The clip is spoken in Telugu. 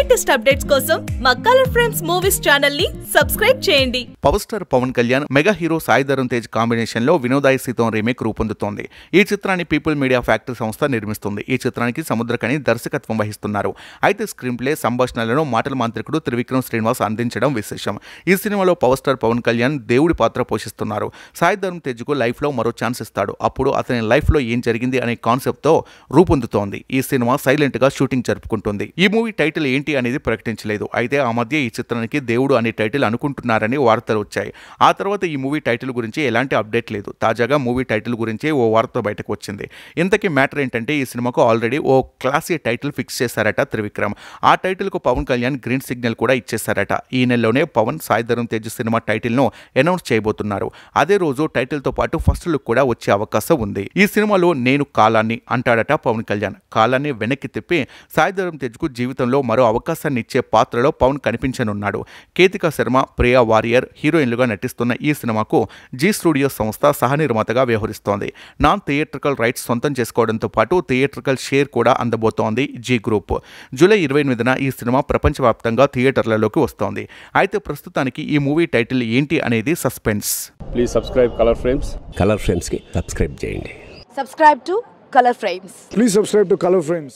లేటెస్ట్ అప్డేట్స్ కోసం మా కలర్ ఫ్రేమ్స్ మూవీస్ ఛానల్ ని సబ్స్క్రైబ్ చేయండి power star Pawan Kalyan mega hero Sai Dharam Tej కాంబినేషన్లో వినోదాయి సీతం రీమేక్ రూపొందుతోంది ఈ చిత్రాన్ని పీపుల్ మీడియా ఫ్యాక్టరీ సంస్థ నిర్మిస్తుంది ఈ చిత్రానికి సముద్రకని దర్శకత్వం వహిస్తున్నారు అయితే స్క్రీన్ ప్లే సంభాషణలను మాటల మాంత్రికుడు త్రివిక్రమ్ శ్రీనివాస్ అందించడం విశేషం ఈ సినిమాలో పవర్ స్టార్ పవన్ కళ్యాణ్ దేవుడి పాత్ర పోషిస్తున్నారు సాయి ధరమ్ తేజ్కు లైఫ్లో మరో ఛాన్స్ ఇస్తాడు అప్పుడు అతని లైఫ్లో ఏం జరిగింది అనే కాన్సెప్ట్తో రూపొందుతోంది ఈ సినిమా సైలెంట్గా షూటింగ్ జరుపుకుంటుంది ఈ మూవీ టైటిల్ ఏంటి అనేది ప్రకటించలేదు అయితే ఆ మధ్య ఈ చిత్రానికి దేవుడు అనే టైటిల్ అనుకుంటున్నారని వార్తలు వచ్చాయి ఆ తర్వాత ఈ మూవీ టైటిల్ గురించి ఎలాంటి అప్డేట్ లేదు తాజాగా మూవీ టైటిల్ గురించి ఓ వార్త బయటకు వచ్చింది ఇంతకీ మ్యాటర్ ఏంటంటే ఈ సినిమాకు ఆల్రెడీ ఓ క్లాసీ టైటిల్ ఫిక్స్ చేశారట త్రివిక్రమ్ ఆ టైటిల్కు పవన్ కళ్యాణ్ గ్రీన్ సిగ్నల్ కూడా ఇచ్చేశారట ఈ నెలలోనే పవన్ సాయి ధరమ్ తేజ్ సినిమా టైటిల్ను అనౌన్స్ చేయబోతున్నారు అదే రోజు టైటిల్తో పాటు ఫస్ట్ లుక్ కూడా వచ్చే అవకాశం ఉంది ఈ సినిమాలో నేను కాలాన్ని అంటాడట పవన్ కళ్యాణ్ కాలాన్ని వెనక్కి తిప్పి సాయి ధరమ్ తేజ్కు జీవితంలో మరో అవకాశాన్ని ఇచ్చే పాత్రలో పవన్ కనిపించనున్నాడు కేతిక శర్మ ప్రియా వారియర్ హీరోయిన్లుగా నటిస్తున్న ఈ సినిమాకు జీ స్టూడియో సంస్థ సహనిర్మాతగా వ్యవహరిస్తోంది నాన్ థియేట్రికల్ రైట్స్ సొంతం చేసుకోవడంతో పాటు థియేట్రికల్ షేర్ కూడా అందబోతోంది జీ గ్రూప్ జూలై ఇరవై ఎనిమిదిన ఈ సినిమా ప్రపంచవ్యాప్తంగా థియేటర్లలోకి వస్తోంది అయితే ప్రస్తుతానికి ఈ మూవీ టైటిల్ ఏంటి అనేది suspense please subscribe colour frames colour ఫ్రేమ్స్కి సబ్స్క్రైబ్ చేయండి subscribe to color frames Please subscribe to Color Frames.